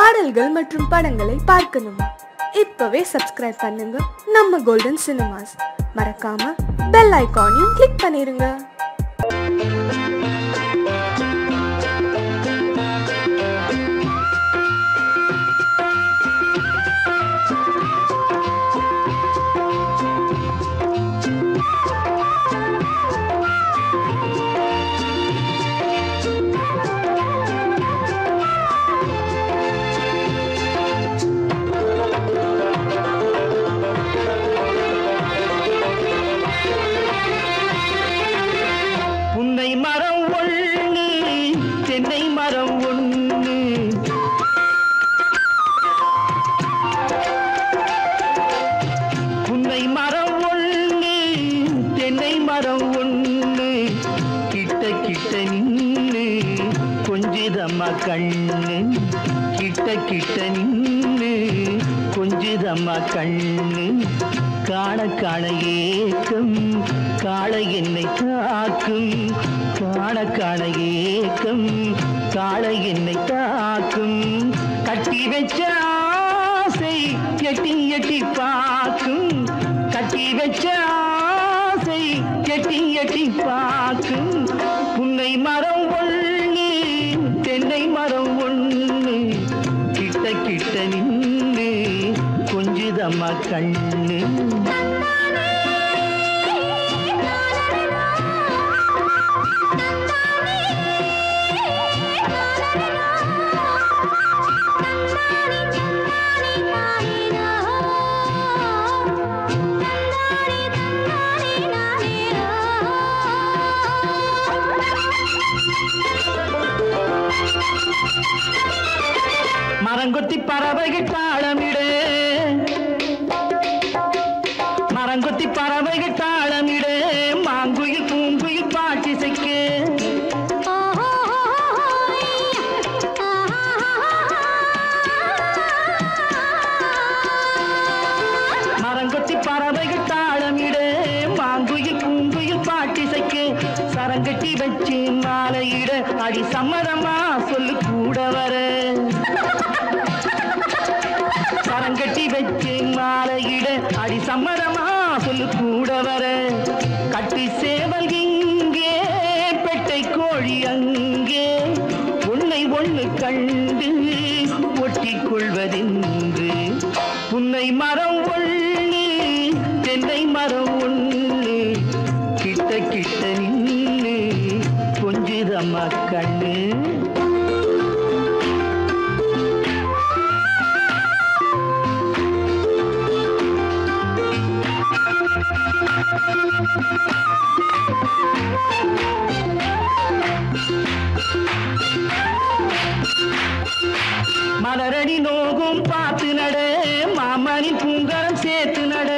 பாடல்கள் மற்றும் படங்களை பார்க்கணுமா இப்பவே சப்ஸ்கிரைப் பண்ணுங்க நம்ம கோல்டன் சினிமாஸ் மறக்காம பெல் ஐகானையும் கிளிக் பண்ணிருங்க புன்னை மரம் ஒண்ணு தென்னை மரம் ஒண்ணு புன்னை மரம் ஒண்ணு தென்னை மரம் ஒண்ணு கிட்ட கிட்ட நின்னு கொஞ்சிதம்மா கண்ணு கிட்ட கிட்ட நின்னு கொஞ்சிதம்மா கண்ணு காண காண ஏக்கம் காளை என்னை தாக்கும் காண காண ஏக்கம் காளை என்னை தாக்கும் கட்டி வச்ச ஆசை எட்டி எட்டி பார்க்கும் கட்டி வச்ச ஆசை எட்டி எட்டி பார்க்கும் புன்னை மரம் ஒண்ணு தென்னை மரம் ஒண்ணு கிட்ட கிட்ட நின்று கொஞ்சுதம்மா கண்ணு மரங்கொத்தி பறவைகள் தாளமிடு மரங்கொத்தி பறவைகள் தாளமிடு மாங்குயில் பூங்குயில் பாட்டிசைக்கு மரங்கொத்தி பறவைகள் தாளமிடு மாங்குயில் பூங்குயில் பாட்டிசைக்கு சரங்கட்டி வச்சு மாலையிட அடி சம்மதமா சொல்லு கூட வர சரங்கட்டி வச்சு மாலையிட அடி சம்மதமா சொல்லு கூட வர கட்டி சேவல் இங்கே பெட்டை கோழி அங்கே உன்னை ஒண்ணு கண்டு ஒட்டிக் கொள்வதென்று புன்னை மரம் ஒண்ணு தென்னை மரம் ஒண்ணு கிட்ட கிட்ட நின்று கொஞ்சிதம்மா கண்ணு மலரடி நோகும் பார்த்து நட மாமனின் பூங்கரம் சேர்த்து நட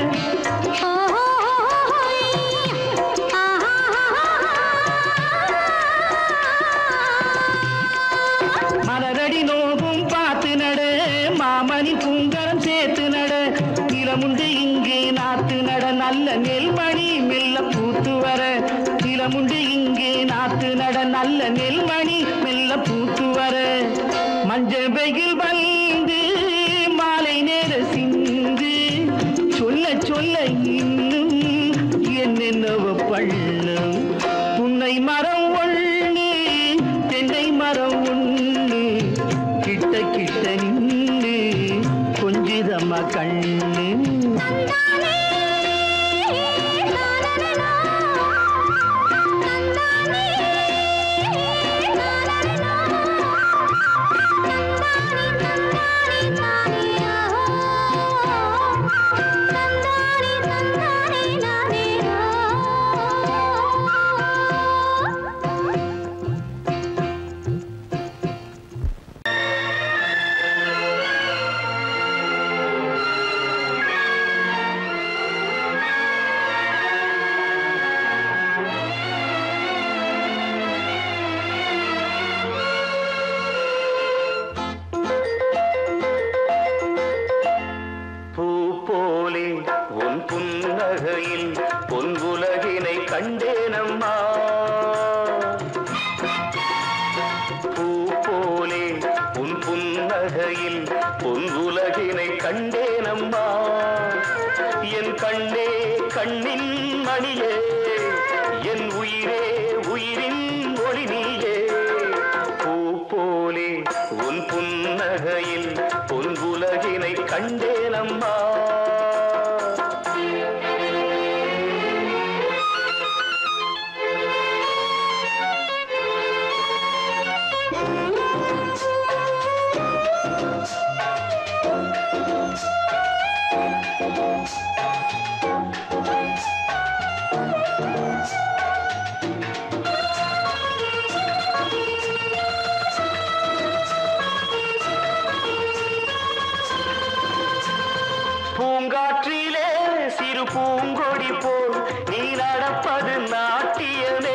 மலரடி நோகும் பார்த்து நட மாமனின் பூங்கரம் சேர்த்து நட நிலமுண்டு இங்கே நாத்து நட நல்ல நெல்மணி மெல்ல பூத்து வர நிலமுண்டு இங்கே நாத்து நட நல்ல நெல்மணி மெல்ல பூத்து வர மஞ்சள் வெயில் வந்து மாலை நேர சிந்து சொல்ல சொல்ல இன்னும் என்னென்னவ பண்ணும் புன்னை மரம் ஒண்ணு தென்னை மரம் ஒண்ணு கிட்ட கிட்ட நின்று கொஞ்சிதம்மா கண்ணு பூ போலே உன் புன்னகையில் பொன் உலகினை கண்டேனம்மா பூ போலே உன் புன்ன புன்னகையில் பொன்னுலகினை கண்டேனம்மா என் கண்ணே கண்ணின் மணியே என் உயிரே உயிரின் ஒளி நீயே பூ போலே உன் புன்னகையில் பொன்னுலகினை கண்டேனம்மா பூங்காற்றிலே சிறு பூங்கொடி போல் நீ நடப்பது நாட்டியமே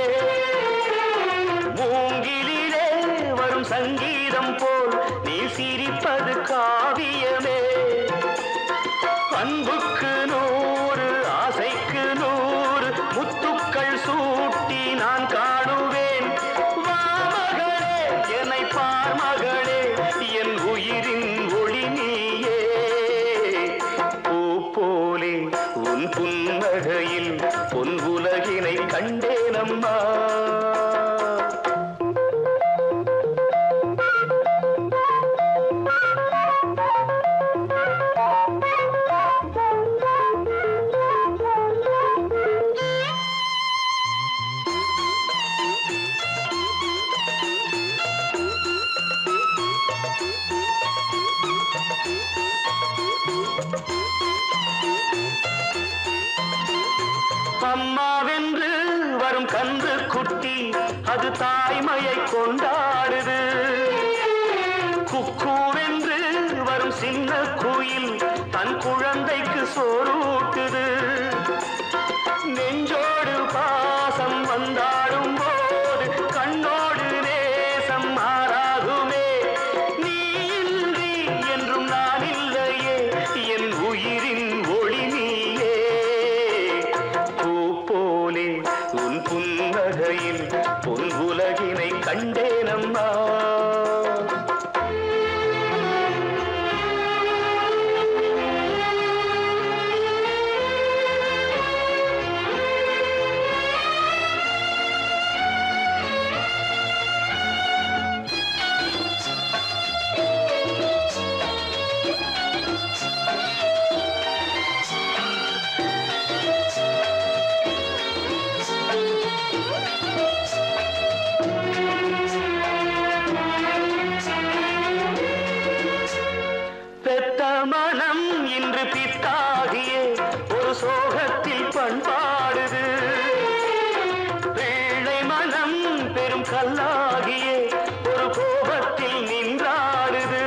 மூங்கிலிலே வரும் சங்கீதம் போல் நீ சிரிப்பது காவியமே அன்புக்கு நூறு ஆசைக்கு நூறு முத்துக்கள் சூட்டி நான் காணுவேன் வா மகளே என்னை பார் மகளே என் உயிரின் ஒளி நீயே பூ போலே உன் புன்னகையில் பொன் உலகினை கண்டேனம்மா அம்மாவென்று வரும் கன்று குட்டி அது தாய்மையை கொண்டாடுது குக்கூவென்று வரும் சின்ன குயில் தன் குழந்தைக்கு சோறூட்டுது நெஞ்சோடு பாசம் வந்தாடும் போது கண்ணோடு நேசம் மாறாகுமே நீ இன்றி என்றும் நான் இல்லையே என் உயிரின் ஒளி நீயே பூ போலே உன் புன்னகையில் பொன் உலகினை கண்டேனம்மா பெத்த மனம் இன்று பித்தாகியே ஒரு சோகத்தில் பண்பாடுது பிள்ளை மனம் பெரும் கல்லாகியே ஒரு கோபத்தில் நின்றாடுது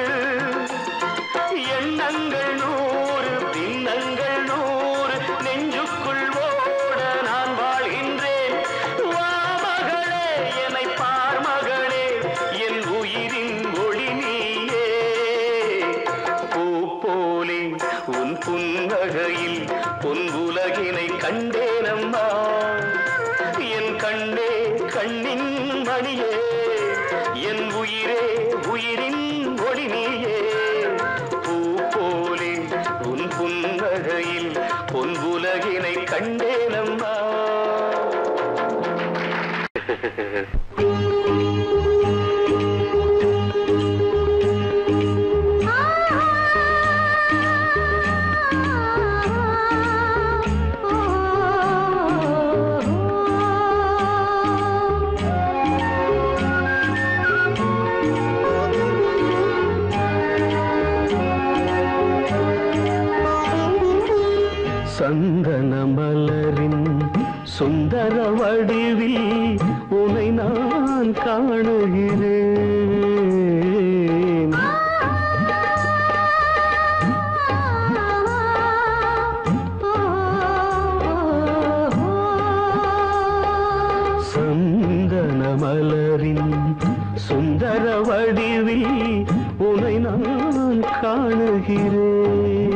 எண்ணங்கள் நூறு பின்னங்கள் நூறு நெஞ்சுக்குள் ஓட நான் வாழ்கின்றேன் வா மகளே என்னை பார் மகளே என் உயிரின் ஒளி நீயே பூ போலே உன் புன்னகையில் பொன் உலகினை கண்டேனம்மா என் கண்ணே கண்ணின் மணியே என் உயிரே உயிரின் ஒளி நீயே பூ போலே உன் புன்னகையில் பொன் உலகினை கண்டேனம்மா சந்தன மலரின் சுந்தர வடிவில் உனை நான் காணுகிறேன் சந்தன மலரின் சுந்தர வடிவில் உனை நான் காணுகிறேன்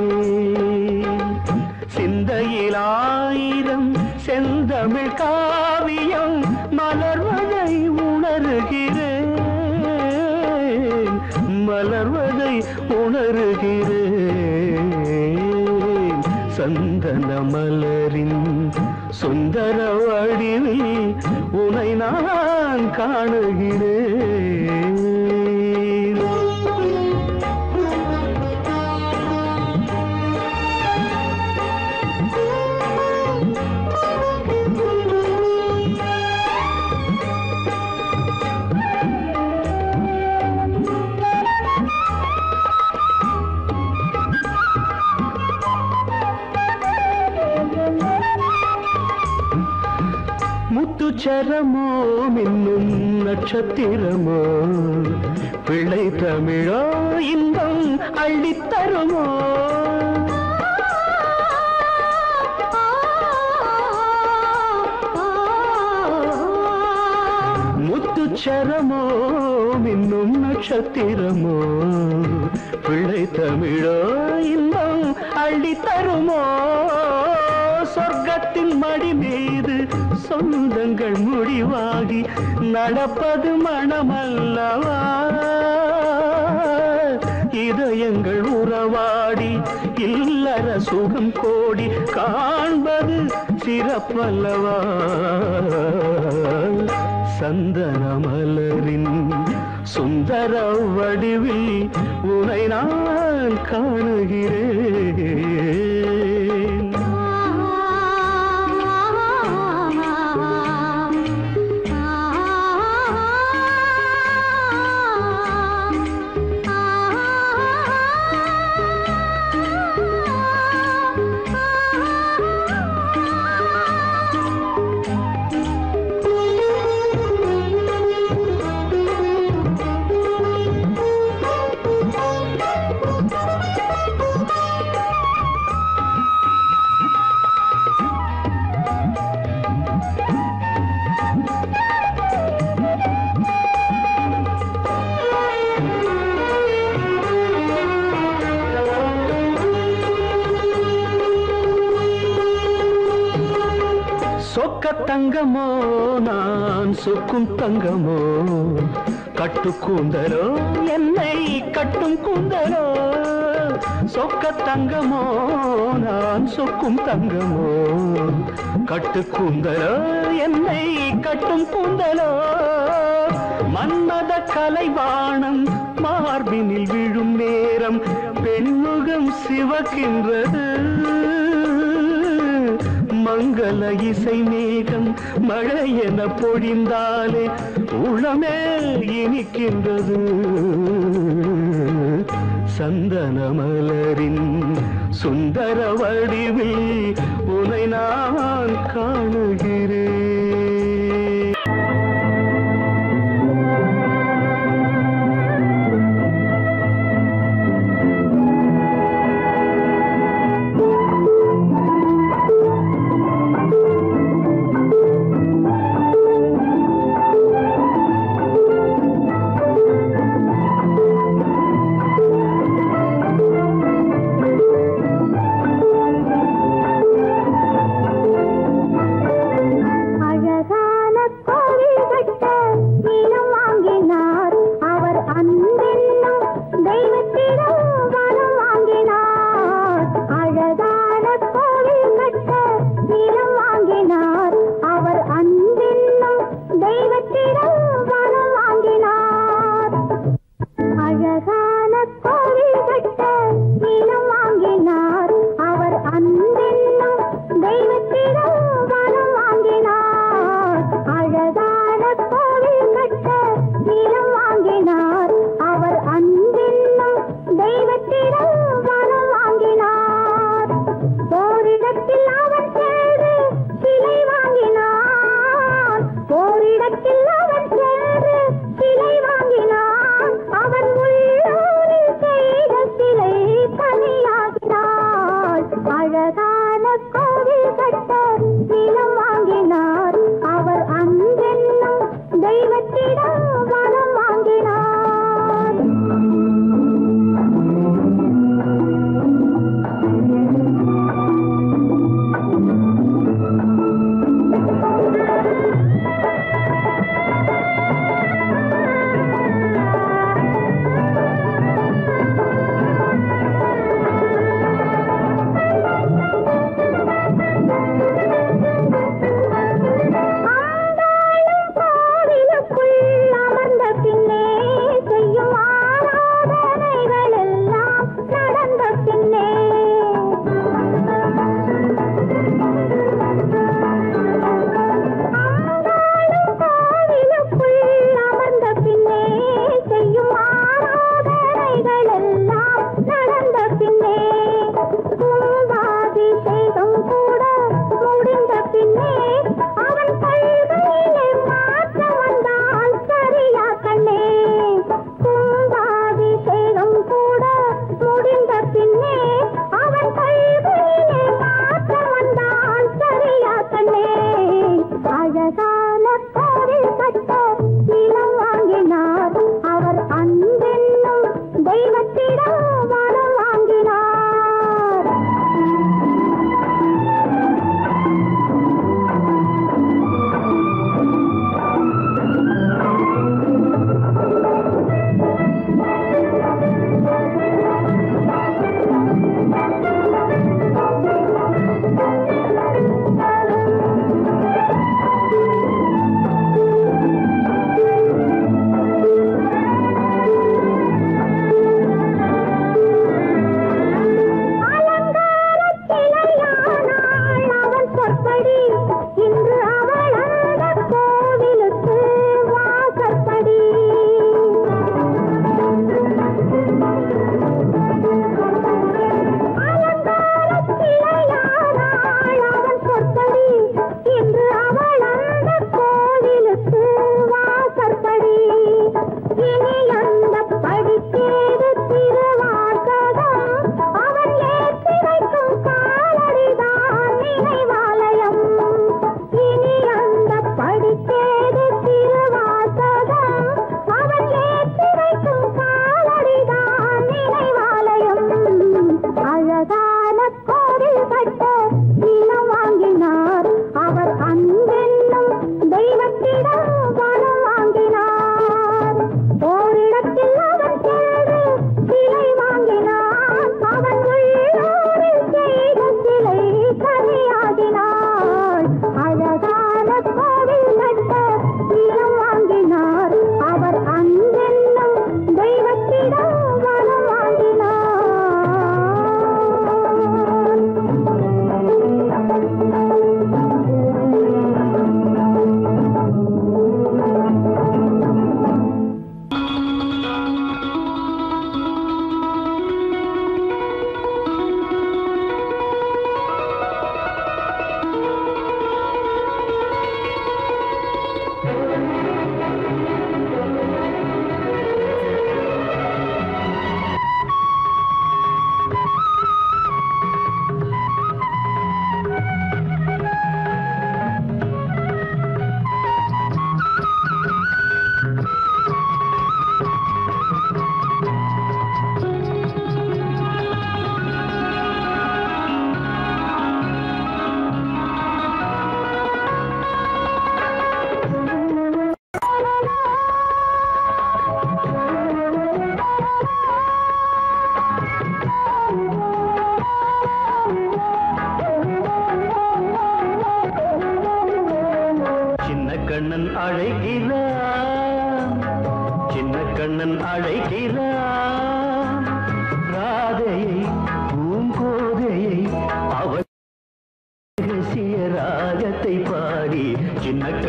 சிந்தையில் ஆயிரம் செந்தமிழ் காவியம் மலர்வதை உணர்கிறேன் மலர்வதை உணர்கிறேன் சந்தன மலரின் சுந்தர வடிவில் உனை நான் காணுகிறேன் முத்துச்சரமோ மின்னும் நட்சத்திரமோ பிள்ளை தமிழோ இன்பம் அள்ளித்தருமோ முத்துச்சரமோ மின்னும் நட்சத்திரமோ பிள்ளை தமிழோ இன்பம் அள்ளித்தருமோ சொர்க்கத்தின் மடி மீது சொந்தங்கள் முடிவாகி நடப்பது மனமல்லவா இதயங்கள் உறவாடி இல்லற சுகம் கோடி காண்பது சிறப்பல்லவா சந்தன மலரின் சுந்தர வடிவில் உனை நான் காணுகிறேன் சொக்க தங்கமோ நான் சொக்கும் தங்கமோ கட்டு கூந்தலோ என்னை கட்டும் கூந்தலோ சொக்க தங்கமோ நான் சொக்கும் தங்கமோ கட்டு கூந்தலோ என்னை கட்டும் கூந்தலோ மன்மத கலைவாணம் மார்பினில் விழும் நேரம் பெண்முகம் சிவக்கின்றது மங்கள இசை மேகம் மழை என பொழிந்தாலே உளமே இனிக்கின்றது சந்தன மலரின் சுந்தர வடிவில் உனை நான் காணுகிறேன்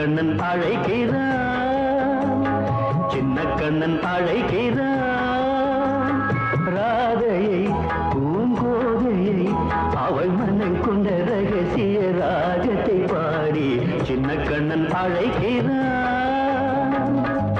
கண்ணன் அழைக்கிறான் சின்ன கண்ணன் அழைக்கிறான் ராதையை பூங்கோதையை அவள் மனம் கொண்ட ரகசிய ராகத்தை பாடி சின்ன கண்ணன் அழைக்கிறான்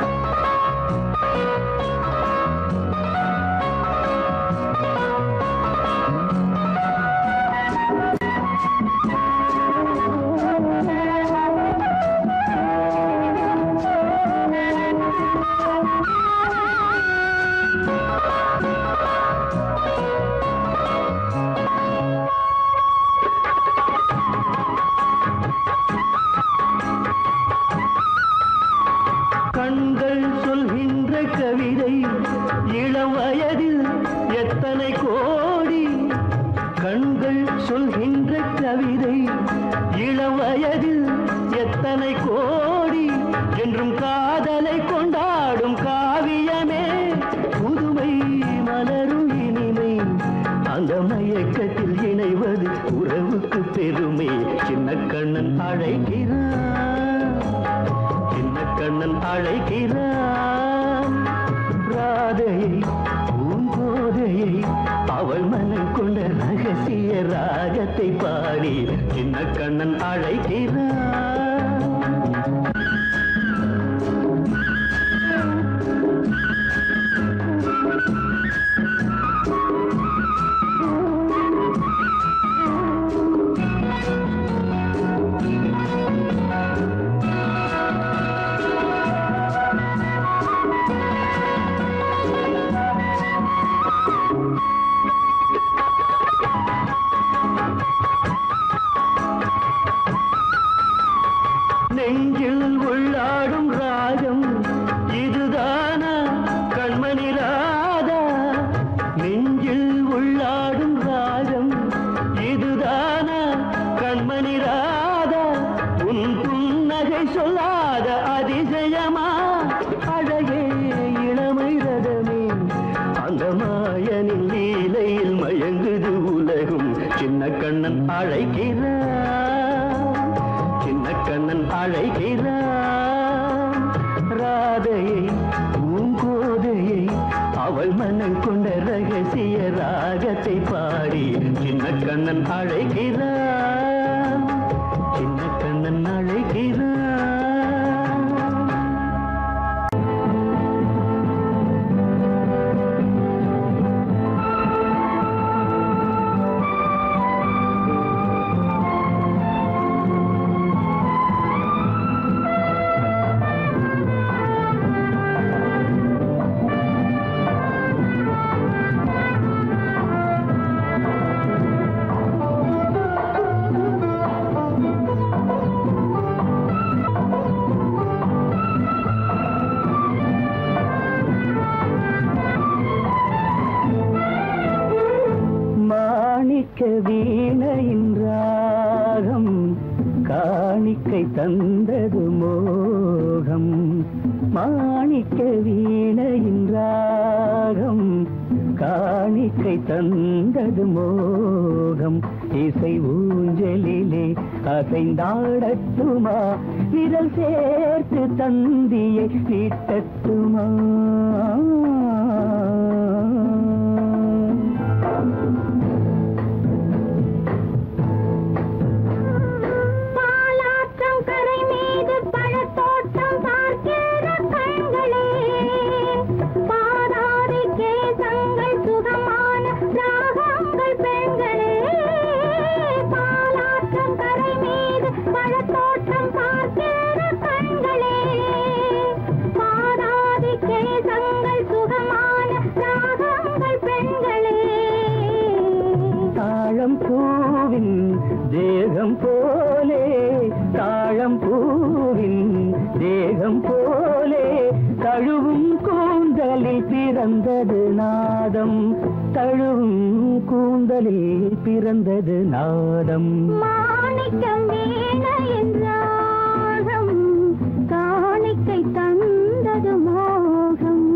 கண்கள் சொல்கின்ற கவிதை இளம் வயதில் எத்தனை கோடி கண்கள் சொல்கின்ற கவிதை இளம் வயதில் எத்தனை கோடி என்றும் காதலை கொண்டாடும் காவியமே புதுமை மலரும் இனிமை அந்த மயக்கத்தில் இணைவது உறவுக்கு பெருமை சின்ன கண்ணன் அழைக்கிறான் சின்ன கண்ணன் அழைக்கிறான் ராதையை பூங்கோதையை அவள் மனம் கொண்ட ரகசிய ராகத்தை பாடி சின்ன கண்ணன் அழைக்கிறான் நெஞ்சில் உள்ளாடும் ராகம் இதுதானா கண்மணி ராதா நெஞ்சில் உள்ளாடும் ராகம் இதுதானா கண்மணி ராதா உன் புன்னகை சொல்லாத அதிசயமா அழகே இளமை ரதமே அந்த மாயனின் லீலையில் மயங்குது உலகும் சின்ன கண்ணன் அழைக்கிறான் சின்ன கண்ணன் அழைக்கிறான் ராதையை பூங்கோதையை அவள் மனம் கொண்ட ரகசிய ராகத்தை பாடி சின்ன கண்ணன் அழைக்கிறான் சின்ன கண்ணன் அழைக்கிறான் மாணிக்க வீணையின் ராகம் காணிக்கை தந்தது மோகம் மாணிக்க வீணையின் ராகம் காணிக்கை தந்தது மோகம் இசை ஊஞ்சலிலே அசைந்தாடட்டுமா விரல் சேர்த்து தந்தியை நீட்டட்டுமா பாலாற்றம் கரை மீது பழத்தோட்டம் பார்க்கிற கண்களே பாதாதி கேசங்கள் சுகமான ராகங்கள் பெண்களே பாலாற்றம் கரை மீது பழத்தோட்டம் பார்க்கிற கண்களே பாதாதி கேசங்கள் சுகமான ராகங்கள் பெண்களே தாழம் பூவின் தேகம் போலே தாழம் பூவின் தேகம் போலே தழுவும் கூந்தலில் பிறந்தது நாதம் தழுவும் கூந்தலில் பிறந்தது நாதம் மாணிக்கம் வீணையின் ராகம் காணிக்கை தந்தது மோகம்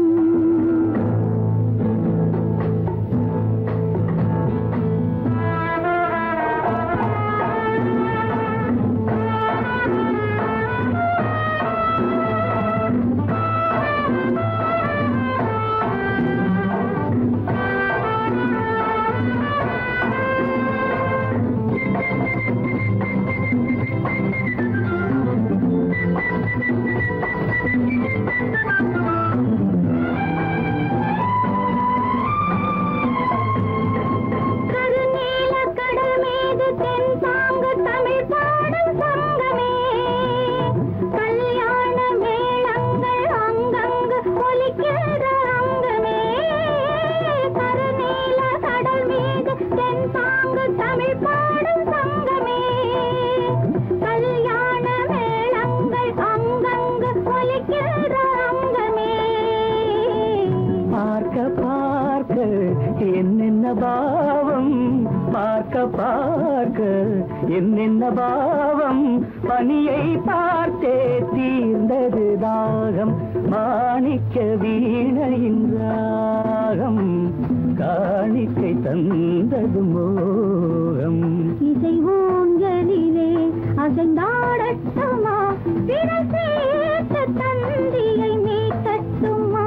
பாவம் பார்க்க பார்க்க என்னென்ன பாவம் பனியை பார்த்தே தீர்ந்தது தாகம் மாணிக்க வீணையின் ராகம் காணிக்கை தந்தது மோகம் இசை ஊஞ்சலிலே அசைந்தாடட்டுமா விரல் சேர்த்த தந்தியை மீட்டட்டுமா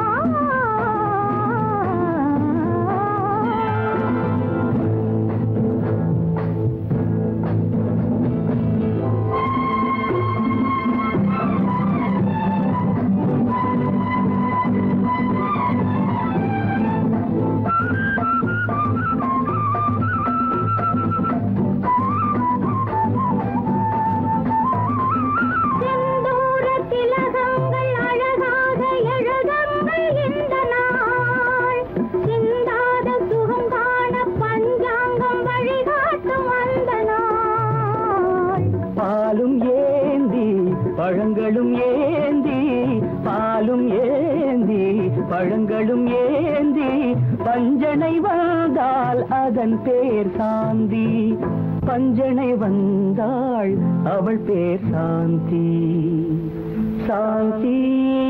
செந்தூர திலகங்கள் அழகாக எழுதங்கள் இந்த நாள் சிந்தாத சுகம் காண பஞ்சாங்கம் வழிகாட்டும் அந்த நாள் பாலும் ஏந்தி பழங்களும் ஏந்தி பாலும் ஏந்தி பழங்களும் ஏந்தி பஞ்சனை வந்தால் அதன் பேர் சாந்தி பஞ்சனை வந்தாள் அவள் பேர் சாந்தி சாந்தி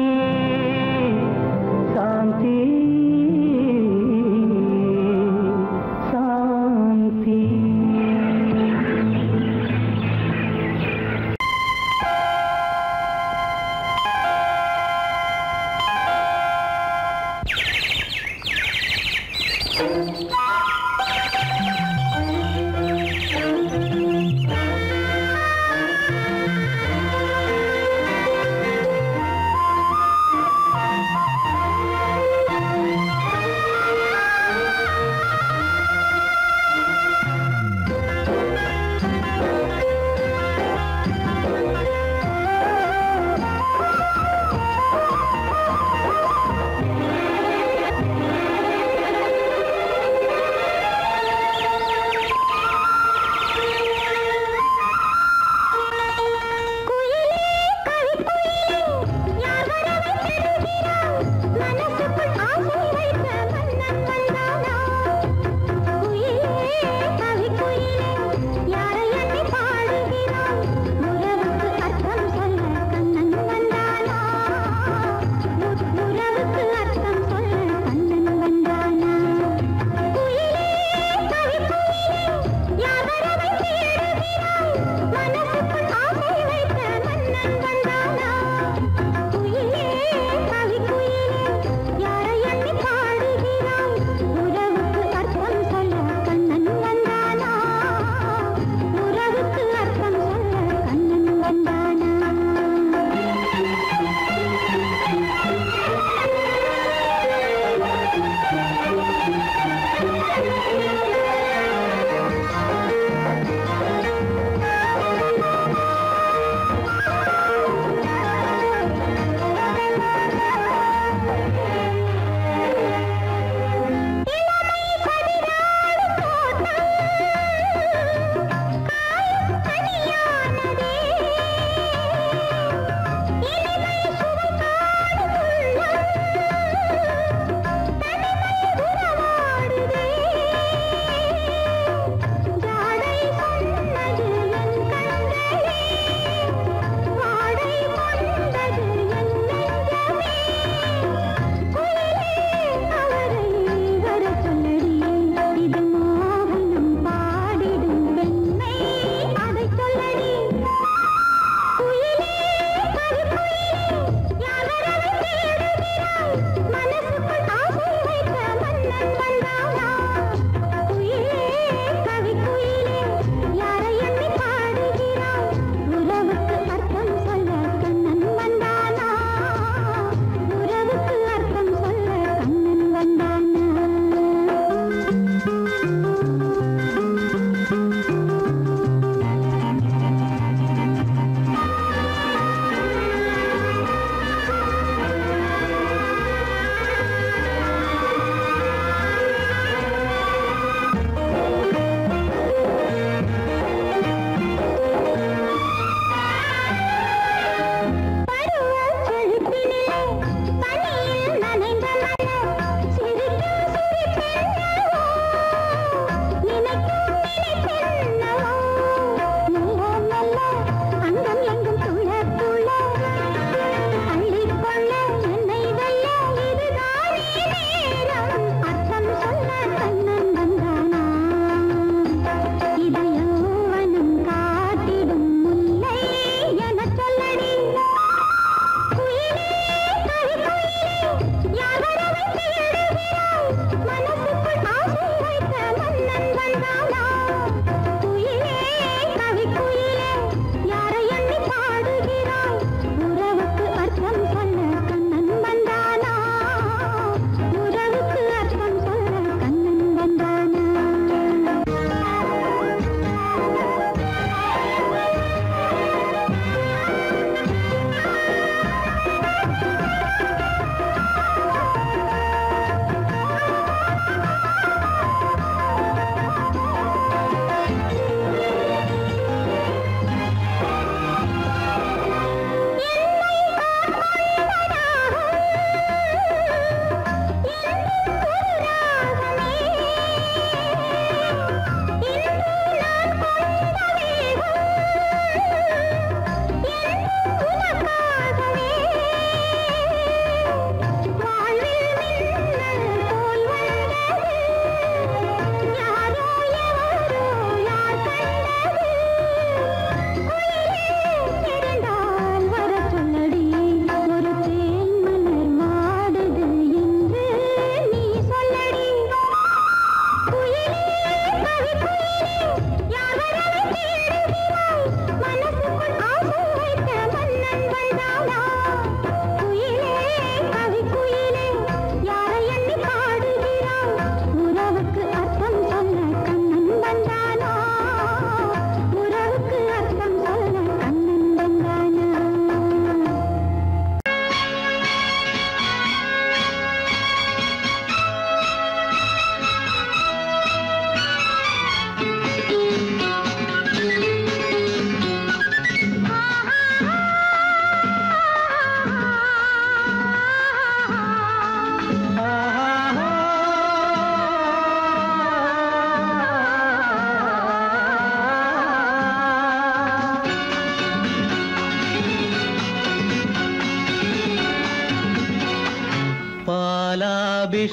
சாந்தி சாந்தி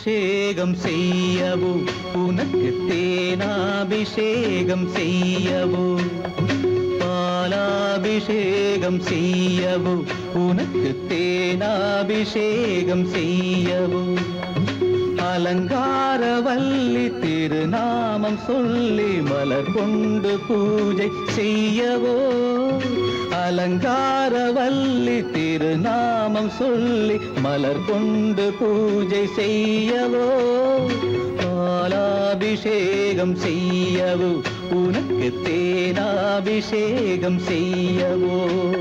பாலாபிஷேகம் செய்யவோ உனக்கு தேனாபிஷேகம் செய்யவோ பாலாபிஷேகம் செய்யவோ உனக்கு தேனாபிஷேகம் செய்யவோ அலங்காரவல்லி திருநாமம் சொல்லி மலர் கொண்டு பூஜை செய்யவோ அலங்காரவல்லி திருநாமம் சொல்லி மலர் கொண்டு பூஜை செய்யவோ பாலாபிஷேகம் செய்யவோ உனக்கு தேனாபிஷேகம் செய்யவோ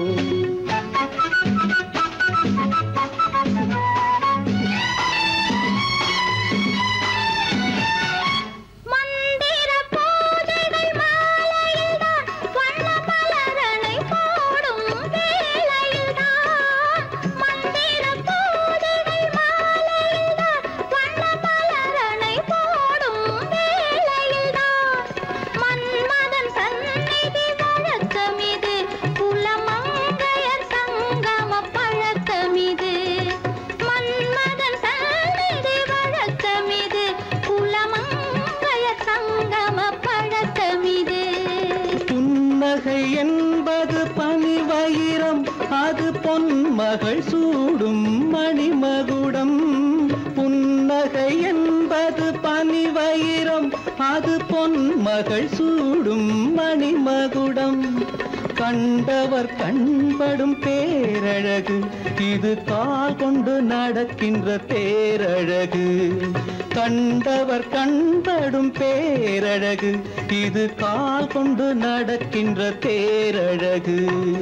மந்திர பூஜைகள் மாலையில்தான் வண்ண மலரணை போடும் வேளையில்தான் மந்திர பூஜைகள் மாலையில்தான் வண்ண மலரணை போடும் வேளையில்தான் மன்மதன் சந்நிதி வழக்கமிது குலமங்கையர் சங்கம பழக்கமிது மன்மதன் சந்நிதி வழக்கமிது குலமங்கையர் சங்கம பழக்கமிது புன்னகை என்பது பனிவயிரம் அது பொன்மகள் சூடும் மணிமகுடம் புன்னகை என்பது பனிவயிரம் அது பொன்மகள் சூடும் மணிமகுடம் கண்டவர் கண்படும் பேரழகு இது கால் கொண்டு நடக்கின்ற தேரழகு கண்டவர் கண்படும் பேரழகு இது கால் கொண்டு நடக்கின்ற தேரழகு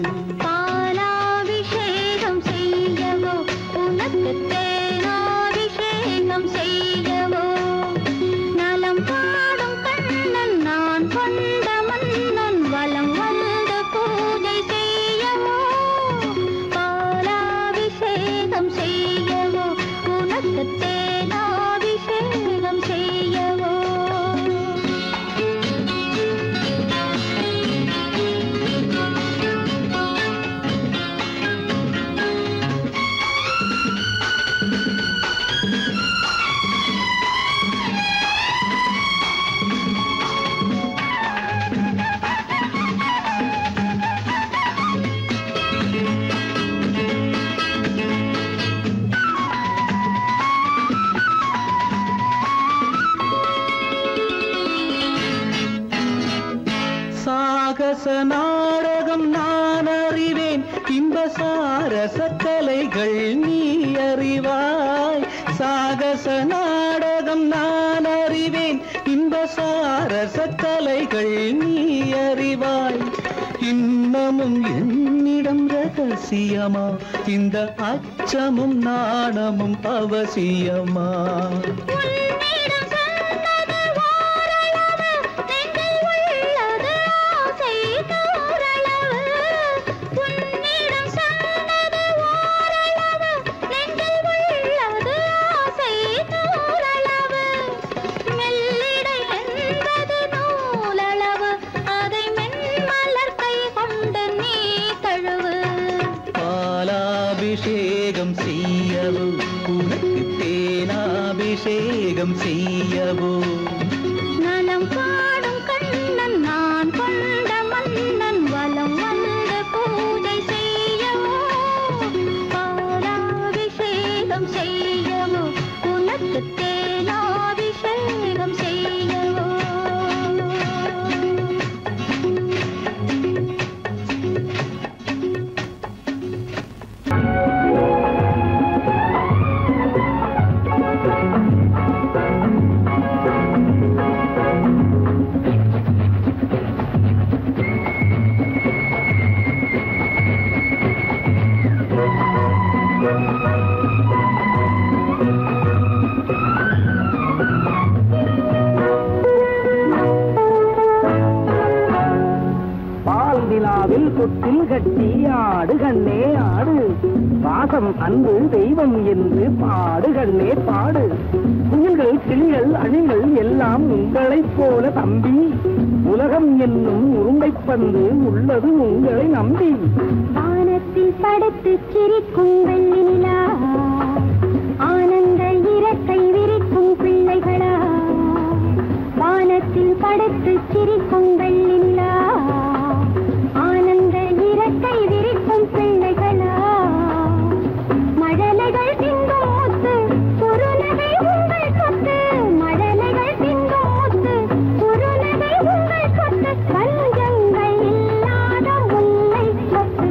பாலாபிஷேகம் செய்யவோ உனக்கு தேனாபிஷேகம் செய்யவோ நலம் பாடும் கண்ணன் நான் கொண்ட மன்னன் வலம் வந்து பூஜை செய்யவோ பாலாபிஷேகம் செய்யவோ உனக்கு தேனாபிஷேகம் செய்யவோ சாகச நாடகம் நான் அறிவேன் இன்ப சாரச கலைகள் நீ அறிவாய் சாகச நாடகம் நான் அறிவேன் இன்ப சாரச கலைகள் நீ அறிவாய் இன்னமும் என்னிடம் ரகசியமா இந்த அச்சமும் நாணமும் அவசியமா உன்னிடம் சொன்னது ஓரளவு, நெஞ்சில் உள்ளது ஆசை தோரளவு. உன்னிடம் சொன்னது ஓரளவு, நெஞ்சில் உள்ளது ஆசை தோரளவு. மெல்லிடை என்பது நூலளவு, அதை மென்மலர் கை கொண்டு நீ தழுவு பாலாபிஷேகம் செய்யவோ உனக்கு தேனாபிஷேகம் செய்யவோ நலம் பாடும் கண்ணன் நான் கொண்ட மன்னன் வலம் வந்து பூஜை செய்யவோ பாலாபிஷேகம் செய்யவோ உனக்கு தேனாபிஷேகம் செய்யவோ பால் நிலாவில் தொட்டில் கட்டி ஆடு கண்ணே ஆடு பாசம் அன்பு தெய்வம் என்று பாடு கண்ணே பாடு குயில்கள் கிளிகள் அணிகள் எல்லாம் உங்களைப் போல தம்பி உலகம் என்னும் உருண்டைப் பந்து உள்ளது உங்களை நம்பி வானத்தில் படுத்து சிரிக்கும் வெள்ளி நிலா ஆனந்த இறக்கை விரிக்கும் படுத்து சிரிக்கும் வெள்ளில்லா ஆனந்த இறக்கை விரிக்கும் பிள்ளைகளா மழலைகள் திங்கும் முத்து குறுநகை உங்கள் சொத்து மழலைகள் திங்கும் முத்து குறுநகை உங்கள் சொத்து பஞ்சங்கள் இல்லாத முல்லை சொத்து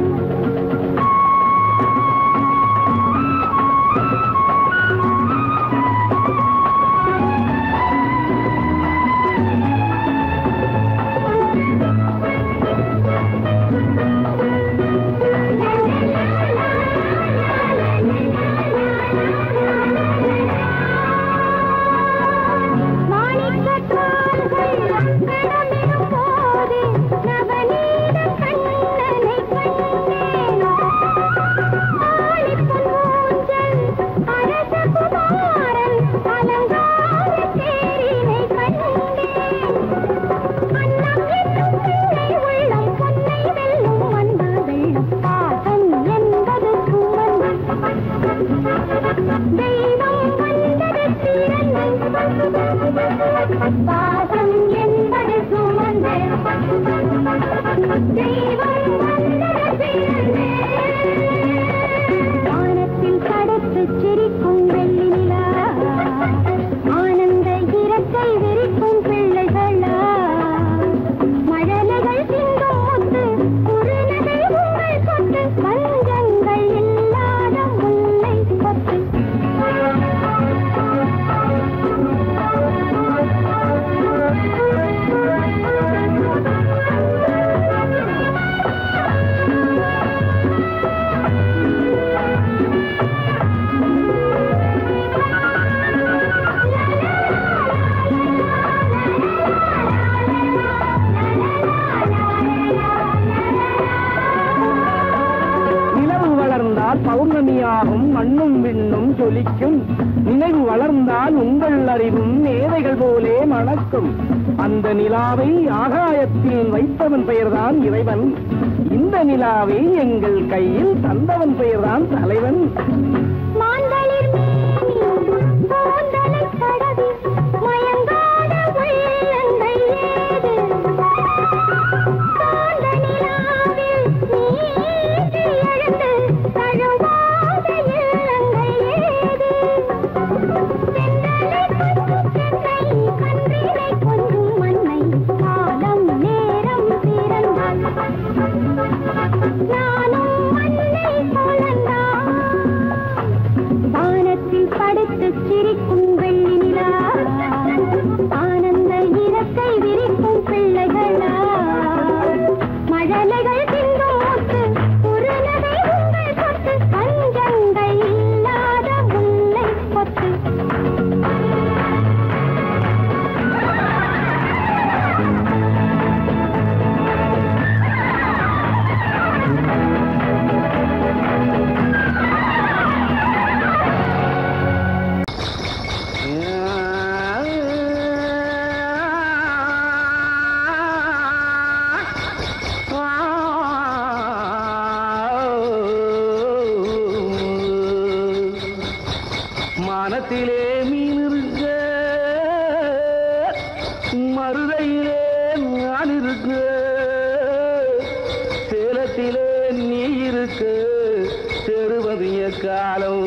மாணிக்கக் கால்கள் கடமிடும் போது நவநீத கண்ணனைக் கண்டேனோ. ஆழிப்பொன் ஊஞ்சல் அரச குமாரன் அலங்கார தேரினைக் கண்டேன். அன்னம் என்னும் பிள்ளை உள்ளம் பொன்னை வெல்லும் வந்த வெள்ளம் பாசம் என்பது சுமந்து தெய்வம் வந்தது பிறந்து பாசம் என்பது சுமந்து தெய்வம் வந்தது பிறந்து வானத்தில் தடுத்து சிரிக்கும் வெள்ளி நிலா ஆனந்த இறக்கை விரிக்கும் பிள்ளைகளா மழலைகள் சிந்தும் முத்து குறுநகை உங்கள் சொத்து பஞ்சங்கள் இல்லாத முல்லை சொத்து நிலவு வளர்ந்தால் பௌர்ணமியாகும் மண்ணும் விண்ணும் ஜொலிக்கும் நினைவு வளர்ந்தால் உங்கள் அறிவும் மேதைகள் போலே மணக்கும் அந்த நிலாவை ஆகாயத்தில் வைத்தவன் பெயர்தான் இறைவன் இந்த நிலாவை எங்கள் கையில் தந்தவன் பெயர்தான் தலைவன் மாந்தளிர் மேனி கூந்தலைத் தடவி மயங்காத உள்ளங்கள் ஏது? காந்த நிலாவில் நீந்தி எழுந்து தழுவாத இல்லங்கள் ஏது? செந்தலை கொஞ்சும் சென்னை, கன்றினை கொஞ்சும் மண்ணை, காலம் நேரம் பிறந்தால் நானும் மண்ணை போலந்தான் வானத்தில் படுத்து சிரிக்கும் வெள்ளி நிலா ஆனந்த இறக்கை விரிக்கும் பிள்ளைகளா மழலைகள் திங்கும் முத்து குறுநகை உங்கள் சொத்து பஞ்சங்கள் இல்லாத முல்லை கொத்து மானத்திலே மீன் இருக்க மருதையிலே நான் இருக்க சேலத்திலே நீ இருக்க செருவதிய காலம்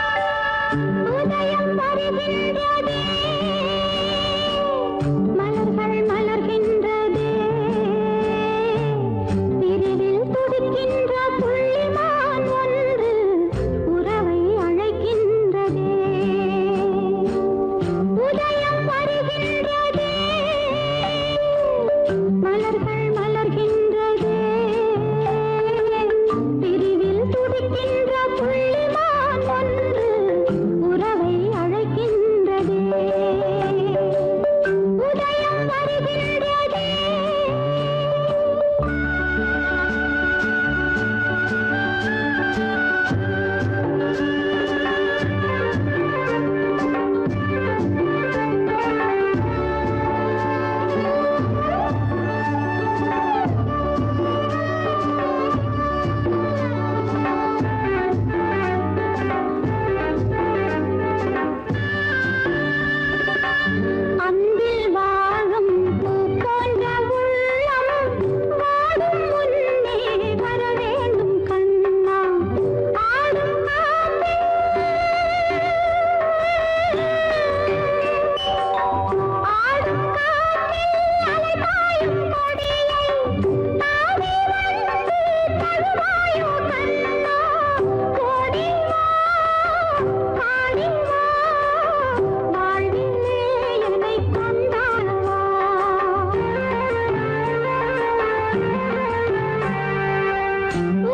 உதயம் வருகின்றதே மலர்கள்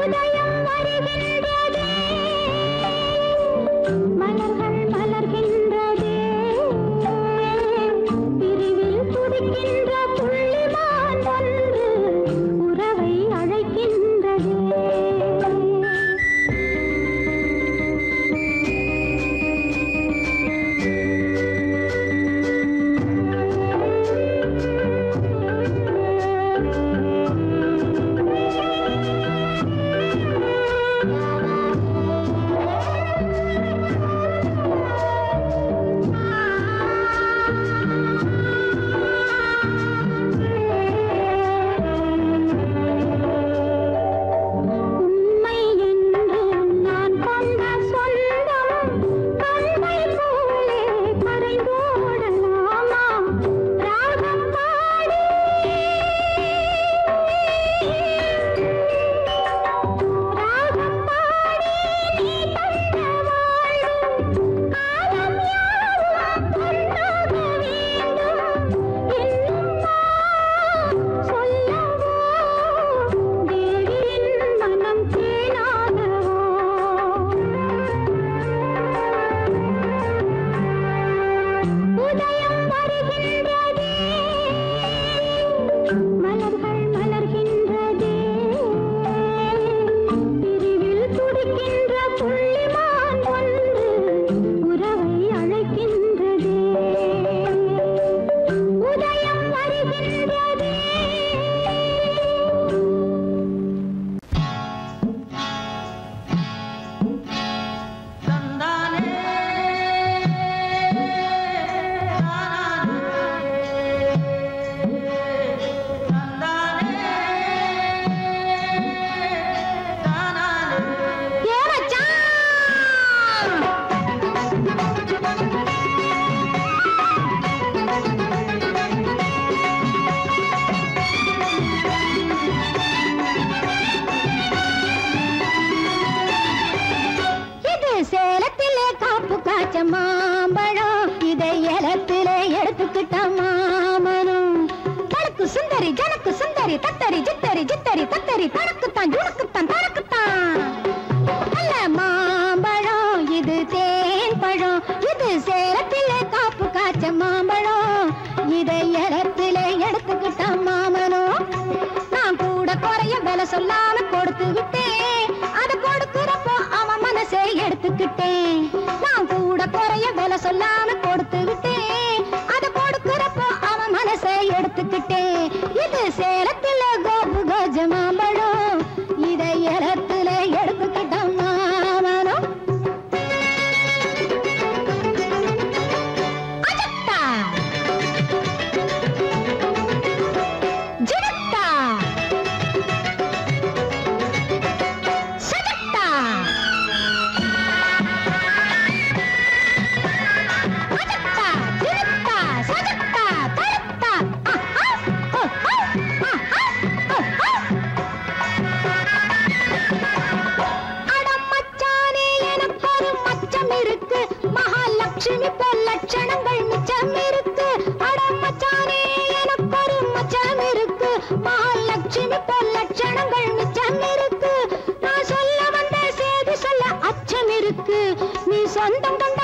உதயம் வருகின்றதே மலர்கள் மலர்கின்றதே பிரிவில் துடிக்கின்ற புள்ளிமான் ஒன்று உறவை அழைக்கின்றதே உண்மை என்று நான் கொண்ட சொந்தம் கண்மை போலே கரைந்தோடலாமா ராகம் பாடி ராகம் பாடி நீ தந்த வாழ்வு காலம் யாவும் பொன்னாக வேண்டும் இன்னும் நான் சொல்லவோ தேவியின் மனம் கேளாதவோ உதயம் வருகின்றதே மலர்கள் மலர்கின்றதே பிரிவில் துடிக்கின்ற புள்ளிமான் ஒன்று உறவை அழைக்கின்றதே உதயம் வருகின்றதே ஏ மச்சான் இது சேலத்திலே காப்பு காய்ச்ச மாம்பழம் இதை ஏலத்திலே எடுத்துக்கிட்ட மாமனும் தனக்கு சுந்தரி ஜனக்கு சுந்தரி தத்தரி ஜித்தரி ஜித்தரி தத்தரி தனக்குத்தான் ஜுனக்குத்தான் தனக்குத்தான் நல்ல மாம்பழம் இது தேன் பழம் இது சேலத்திலே காப்பு காய்ச்ச மாம்பழம் இதை ஏலத்திலே எடுத்துக்கிட்ட மாமனும் நான் கூட குறைய விலை சொல்லாம கொடுத்து விட்டேன் அது கொடுக்கிறப்போ அவன் மனசை எடுத்துக்கிட்டேன் நான் கூட குறைய விலை சொல்லாம கொடுத்து விட்டேன் அது கொடுக்கிறப்போ அவன் மனசை எடுத்துக்கிட்டேன் இது சேலத்துல கோபு கஜ மாம்பழம் இதை இடத்துல எடுத்துக்கிட்ட மாமனம் அஜத்தா ஜினத்தா சஜத்தா அஜத்தா ஜினத்தா சஜத்தா தரத்தா ஆஹா ஆஹா ஆஹா ஆஹா அடம் மச்சானே எனக்கு ஒரு மச்சம் இருக்கு மகாலட்சுமி போல் லட்சணங்கள் மிச்சம் இருக்கு அடம் மச்சானே எனக்கு ஒரு மச்சம் இருக்கு மகாலட்சுமி போல் லட்சணங்கள் மிச்சம் இருக்கு நான் சொல்ல வந்த செய்தி சொல்ல அச்சம் இருக்கு நீ சொந்தம் கொண்ட